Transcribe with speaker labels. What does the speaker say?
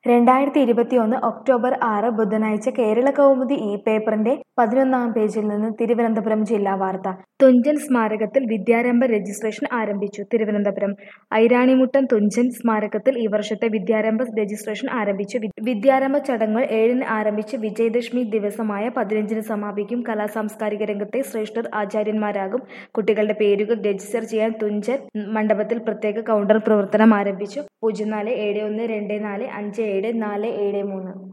Speaker 1: രണ്ടായിരത്തി ഇരുപത്തിയൊന്ന് ഒക്ടോബർ ആറ് ബുധനാഴ്ച കേരള കൗമുദി ഈ പേപ്പറിന്റെ പതിനൊന്നാം പേജിൽ നിന്ന് തിരുവനന്തപുരം ജില്ലാ വാർത്ത തുഞ്ചൻ സ്മാരകത്തിൽ വിദ്യാരംഭ രജിസ്ട്രേഷൻ ആരംഭിച്ചു തിരുവനന്തപുരം ഐരാണിമുട്ടം തുഞ്ചൻ സ്മാരകത്തിൽ ഈ വർഷത്തെ വിദ്യാരംഭ രജിസ്ട്രേഷൻ ആരംഭിച്ചു വി- വിദ്യാരംഭ ചടങ്ങുകൾ ഏഴിന് ആരംഭിച്ച് വിജയദശമി ദിവസമായ പതിനഞ്ചിന് സമാപിക്കും കലാ സാംസ്കാരിക രംഗത്തെ ശ്രേഷ്ഠർ ആചാര്യന്മാരാകും കുട്ടികളുടെ പേരുകൾ രജിസ്റ്റർ ചെയ്യാൻ തുഞ്ചൻ മണ്ഡപത്തിൽ പ്രത്യേക കൗണ്ടർ പ്രവർത്തനം ആരംഭിച്ചു പൂജ്യം നാല് ഏഴ് ഒന്ന് രണ്ട് നാല് അഞ്ച് ഏഴ് നാല് ഏഴ് മൂന്ന്